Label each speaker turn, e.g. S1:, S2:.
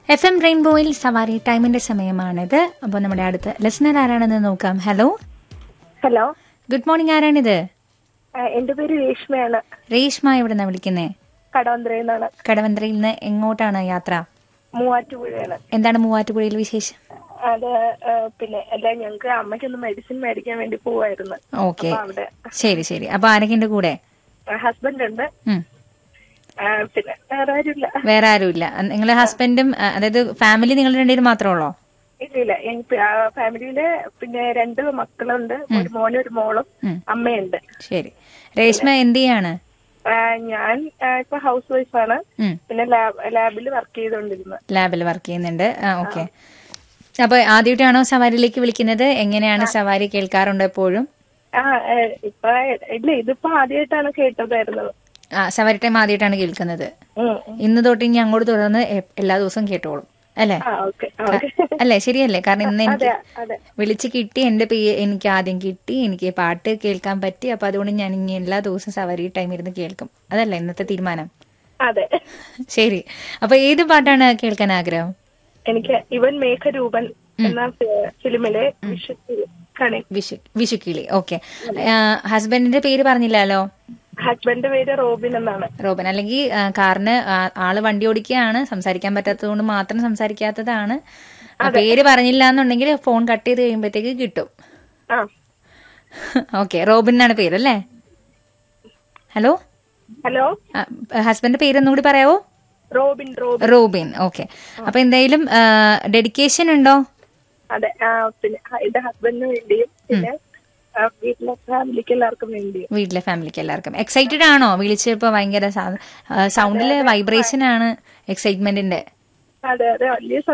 S1: F M റെയിൻബോയിൽ സവാരി ടൈമിന്റെ സമയമാണിത് അപ്പോൾ നമ്മുടെ അടുത്ത് ലിസണർ ആരാണെന്ന് നോക്കാം ഹലോ
S2: ഹലോ
S1: ഗുഡ് മോർണിംഗ് ആരാണിത്
S2: ആ, എന്റെ പേര് രേഷ്മയാണ്
S1: രേഷ്മ എവിടെ നിന്നാണ് വിളിക്കുന്നത്
S2: കടവന്ത്രയിൽ നിന്നാണ്
S1: കടവന്ത്രയിൽ നിന്ന് എങ്ങോട്ടാണ് യാത്ര
S2: മൂവാറ്റുപുഴയാണ്
S1: എന്താണ് മൂവാറ്റുപുഴയിൽ വിശേഷം
S2: അത് ആ, പിന്നെ അല്ല ഞങ്ങക്ക് അമ്മയ്ക്കൊന്ന് മെഡിസിൻ മേടിക്കാൻ വേണ്ടി പോവായിരുന്നു
S1: ഓക്കെ
S2: അപ്പൊ അവിടെ
S1: ശരി ശരി അപ്പൊ ആരൊക്കെ കൂടെ
S2: ഹസ്ബൻഡ് ഉണ്ട്
S1: ഉം.
S2: ആ, പിന്നെ വേറെ ആരുമില്ല
S1: വേറെ ആരുമില്ല നിങ്ങളെ ഹസ്ബൻഡും ആ, അതായത് ഫാമിലി നിങ്ങൾ രണ്ടുപേരും മാത്രമേ ഉള്ളോ
S2: ഇല്ല ഇല്ല എനിക്ക് ആ ഫാമിലിയില് പിന്നെ രണ്ട് മക്കളുണ്ട് ഒരു മോനും ഒരു മോളും
S1: ഉം.
S2: അമ്മയുണ്ട്
S1: ശരി രേഷ്മ എന്ത് ചെയ്യാണ്
S2: ആ, ഞാൻ ആ, ഇപ്പൊ ഹൗസ് വൈഫാണ്
S1: ഉം.
S2: പിന്നെ ലാബ് ലാബിൽ വർക്ക് ചെയ്തുകൊണ്ടിരുന്നത്
S1: ലാബിൽ വർക്ക് ചെയ്യുന്നുണ്ട് ആ ഓക്കെ അപ്പൊ ആദ്യമായിട്ടാണോ സവാരിയിലേക്ക് വിളിക്കുന്നത് എങ്ങനെയാണ് സവാരി കേൾക്കാറുണ്ടോ എപ്പോഴും
S2: ആ ഏ, ഇപ്പൊ ഇല്ല ഇതിപ്പോ ആദ്യമായിട്ടാണ് കേട്ടതായിരുന്നത്
S1: ആ സവാരി ടൈം ആദ്യമായിട്ടാണ് കേൾക്കുന്നത്
S2: ഉം, ഉം.
S1: ഇന്ന് തൊട്ട് ഇനി അങ്ങോട്ട് തുടർന്ന് എ- എല്ലാ ദിവസവും കേട്ടോളും അല്ലേ
S2: ആ ഓക്കെ ഓക്കെ
S1: അല്ലേ ശരിയല്ലേ കാരണം ഇന്ന് എനിക്ക്
S2: അതെ അതെ
S1: വിളിച്ച് കിട്ടി എന്റെ പേര് എനിക്ക് ആദ്യം കിട്ടി എനിക്ക് പാട്ട് കേൾക്കാൻ പറ്റി അപ്പൊ അതുകൊണ്ട് ഞാൻ ഇനി എല്ലാ ദിവസവും സവാരി ടൈം ഇരുന്ന് കേൾക്കും അതല്ലേ ഇന്നത്തെ തീരുമാനം
S2: അതെ
S1: ശരി അപ്പൊ ഏത് പാട്ടാണ് കേൾക്കാൻ ആഗ്രഹം
S2: എനിക്ക് ഇവൻ മേഘരൂപൻ എന്ന ഫി- ഫിലിമിലെ വിഷു കണി
S1: വിഷു വിഷുക്കിളി ഓക്കെ ഹസ്ബൻഡിന്റെ പേര് പറഞ്ഞില്ലല്ലോ
S2: ഹസ്ബൻഡ് പേര് റോബിൻ എന്നാണ്
S1: റോബൻ അല്ലെങ്കിൽ ആ, കാറിന് ആ, ആള് വണ്ടി ഓടിക്കുകയാണ് സംസാരിക്കാൻ പറ്റാത്തത് കൊണ്ട് മാത്രം സംസാരിക്കാത്തതാണ് ആ, പേര് പറഞ്ഞില്ല എന്നുണ്ടെങ്കിൽ ഫോൺ കട്ട് ചെയ്ത് കഴിയുമ്പോഴത്തേക്ക് കിട്ടും
S2: ആ
S1: ഓക്കെ റോബിൻ എന്നാണ് പേര് അല്ലേ ഹലോ
S2: ഹലോ
S1: ഹസ്ബൻഡ് പേര് ഒന്നുകൂടി പറയാവോ
S2: റോബിൻ റോബിൻ
S1: റോബിൻ ഓക്കെ അപ്പൊ എന്തായാലും ഡെഡിക്കേഷൻ ഉണ്ടോ
S2: അതെ ആ പിന്നെ ഹ- എന്റെ ഹസ്ബൻഡിന് വേണ്ടിയും പിന്നെ ആ, വീട്ടിലെ ഫാമിലിക്ക് എല്ലാവർക്കും വേണ്ടിയും
S1: വീട്ടിലെ ഫാമിലിക്ക് എല്ലാവർക്കും എക്സൈറ്റഡ് ആണോ വിളിച്ചപ്പോ ഭയങ്കര സൗണ്ടില് വൈബ്രേഷൻ ആണ് എക്സൈറ്റ്മെന്റിന്റെ
S2: അതെ അതെ വലിയ